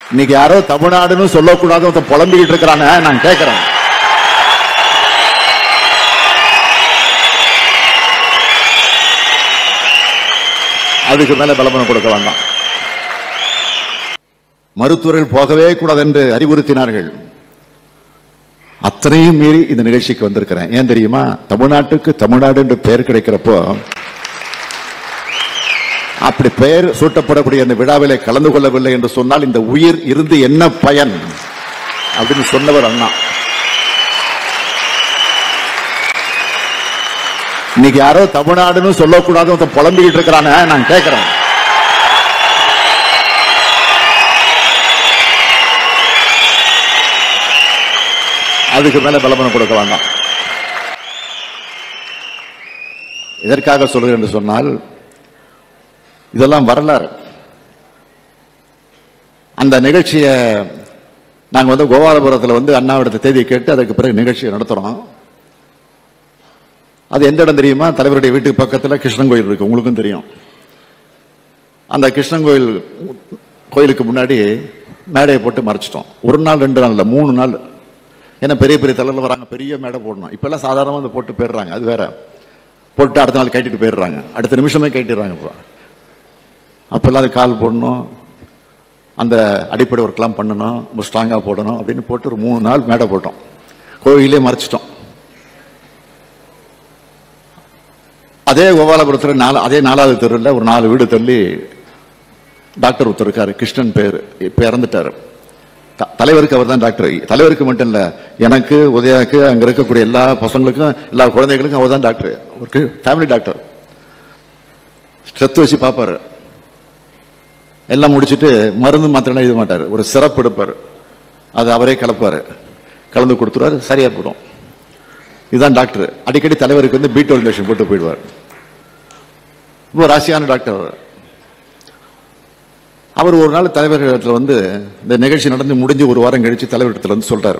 இன்னைக்கு யாரோ தமிழ்நாடுன்னு சொல்லக்கூடாது ஒருத்தன் புலம்பிக்கிட்டு இருக்கிறாங்க நான் கேட்கிறேன் அதுக்கு மேல பலபலம் கொடுக்க வேண்டாம் மருத்துவர்கள் போகவே கூடாது என்று அறிவுறுத்தினார்கள் அத்தனையும் மீறி இந்த நிகழ்ச்சிக்கு வந்திருக்கிறேன் ஏன் தெரியுமா தமிழ்நாட்டுக்கு தமிழ்நாடு என்று பெயர் கிடைக்கிறப்போ அப்படி பெயர் சூட்டப்படக்கூடிய அந்த விழாவிலே கலந்து கொள்ளவில்லை என்று சொன்னால் இந்த உயிர் இருந்து என்ன பயன் அப்படின்னு சொன்னவர் அண்ணா இன்னைக்கு யாரோ தமிழ்நாடுன்னு சொல்லக்கூடாது ஒருத்தன் புலம்பிக்கிட்டு இருக்கிறாங்க நான் கேட்கிறேன் அதுக்கு மேல பலபலம் கொடுக்க வேண்டாம் எதற்காக சொல்கிறேன் என்று சொன்னால் இதெல்லாம் வரலாறு அந்த நிகழ்ச்சியை நாங்க வந்து கோபாலபுரத்தில் வந்து அண்ணாவிடத்தை தேதியை கேட்டு அதுக்கு பிறகு நிகழ்ச்சியை நடத்துறோம் அது எந்த இடம் தெரியுமா தலைவருடைய வீட்டுக்கு பக்கத்தில் கிருஷ்ணன் கோயில் இருக்கு உங்களுக்கும் தெரியும் அந்த கிருஷ்ணன் கோயில் கோயிலுக்கு முன்னாடி மேடையை போட்டு மறைச்சிட்டோம் ஒரு நாள் ரெண்டு நாள் இல்லை மூணு நாள் ஏன்னா பெரிய பெரிய தலைவர் வராங்க பெரிய மேடை போடணும் இப்பெல்லாம் சாதாரணமாக வந்து போட்டு போயிடுறாங்க அது வேற போட்டு அடுத்த நாள் கட்டிட்டு போயிடுறாங்க அடுத்த நிமிஷமே கட்டிடுறாங்க இப்போ அப்பெல்லாம் அது கால் போடணும் அந்த அடிப்படை ஒர்க்லாம் பண்ணணும் ரொம்ப ஸ்ட்ராங்காக போடணும் அப்படின்னு போட்டு ஒரு மூணு நாள் மேடை போட்டோம் கோயிலே மறைச்சிட்டோம் அதே கோபாலபுரத்தில் நாலு அதே நாலாவது தெருவில் ஒரு நாலு வீடு தள்ளி டாக்டர் ஒருத்தர் இருக்காரு கிருஷ்ணன் பேர் இப்போ இறந்துட்டாரு த- தலைவருக்கு அவர் தான் டாக்டர் தலைவருக்கு மட்டும் இல்ல எனக்கு உதயாக்கு அங்க இருக்கக்கூடிய எல்லா பசங்களுக்கும் எல்லா குழந்தைகளுக்கும் அவர் தான் டாக்டர் ஒரு ஃபேமிலி டாக்டர் ஸ்ட்ரெத் வச்சு பார்ப்பாரு எல்லாம் முடிச்சிட்டு மருந்து மாத்திரம் எழுத மாட்டார் ஒரு சிறப்பு எடுப்பார் அது அவரே கலப்பாரு கலந்து கொடுத்துருவாரு சரியா போடும் இதுதான் டாக்டர் அடிக்கடி தலைவருக்கு வந்து பீட்டோல் இன்ஜெக்ஷன் போட்டு போயிடுவார் ரொம்ப ராசியான டாக்டர் அவர் அவர் ஒரு நாள் தலைவர் இடத்துல வந்து இந்த நிகழ்ச்சி நடந்து முடிஞ்சு ஒரு வாரம் கழிச்சு தலைவர் இடத்துல வந்து சொல்றாரு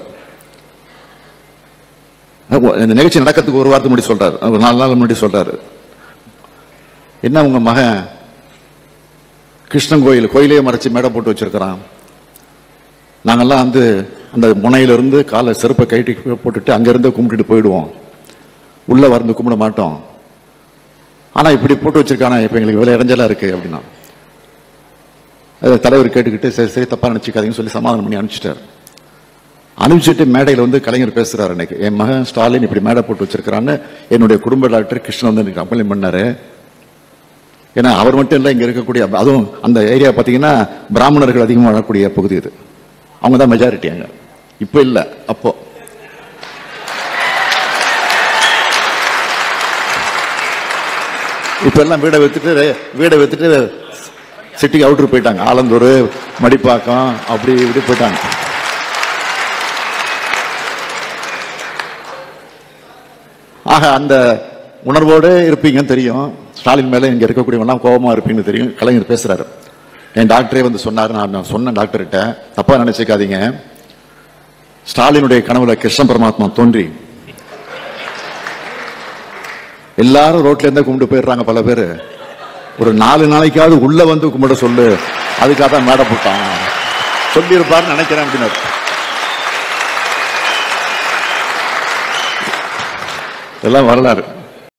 அப்போ இந்த நிகழ்ச்சி நடக்கிறதுக்கு ஒரு வாரத்துக்கு முன்னாடி சொல்றாரு ஒரு நாலு நாள் முன்னாடி சொல்றாரு என்ன உங்க மகன் கிருஷ்ணன் கோயில் கோயிலே மறைச்சு மேடை போட்டு வச்சிருக்கிறான் நாங்கெல்லாம் வந்து அந்த முனையிலிருந்து காலை செருப்பை கைட்டி போட்டுட்டு அங்கிருந்து கும்பிட்டுட்டு போயிடுவோம் உள்ள வந்து கும்பிட மாட்டோம் ஆனா இப்படி போட்டு வச்சிருக்கானா இப்ப எங்களுக்கு விலை இடைஞ்சலா இருக்கு அப்படின்னா அதை தலைவர் கேட்டுக்கிட்டு சரி சரி தப்பா நினைச்சுக்காதீங்கன்னு சொல்லி சமாதானம் பண்ணி அனுப்பிச்சிட்டார் அனுப்பிச்சிட்டு மேடையில் வந்து கலைஞர் பேசுறாரு அன்னைக்கு என் மகன் ஸ்டாலின் இப்படி மேடை போட்டு வச்சிருக்கிறான்னு என்னுடைய குடும்ப டாக்டர் கிருஷ்ணன் வந்து எனக்கு கம்ப்ளைண்ட் பண்ணாரு ஏன்னா அவர் மட்டும் இல்லை இங்க இருக்கக்கூடிய அதுவும் அந்த ஏரியா பார்த்தீங்கன்னா பிராமணர்கள் அதிகமாக வாழக்கூடிய பகுதி இது அவங்க தான் மெஜாரிட்டி அங்க இப்போ இல்லை அப்போ இப்ப எல்லாம் வீடை வித்துட்டு வீடை வித்துட்டு சிட்டிக்கு அவுட்ரு போயிட்டாங்க ஆலந்தூர் மடிப்பாக்கம் அப்படி இப்படி போயிட்டாங்க ஆக அந்த உணர்வோடு இருப்பீங்கன்னு தெரியும் ஸ்டாலின் மேல இங்க இருக்கக்கூடியவங்கலாம் கோபமா இருப்பீங்கன்னு தெரியும் கலைஞர் பேசுறாரு என் டாக்டரே வந்து சொன்னாரு நான் நான் சொன்னேன் டாக்டர்கிட்ட தப்பா நினைச்சுக்காதீங்க ஸ்டாலினுடைய கனவுல கிருஷ்ண பரமாத்மா தோன்றி எல்லாரும் ரோட்ல இருந்தே கும்பிட்டு போயிடுறாங்க பல பேர் ஒரு நாலு நாளைக்காவது உள்ள வந்து கும்பிட சொல்லு அதுக்காக தான் மேடை போட்டான் சொல்லியிருப்பாருன்னு நினைக்கிறேன் அப்படின்னாரு இதெல்லாம் வரலாறு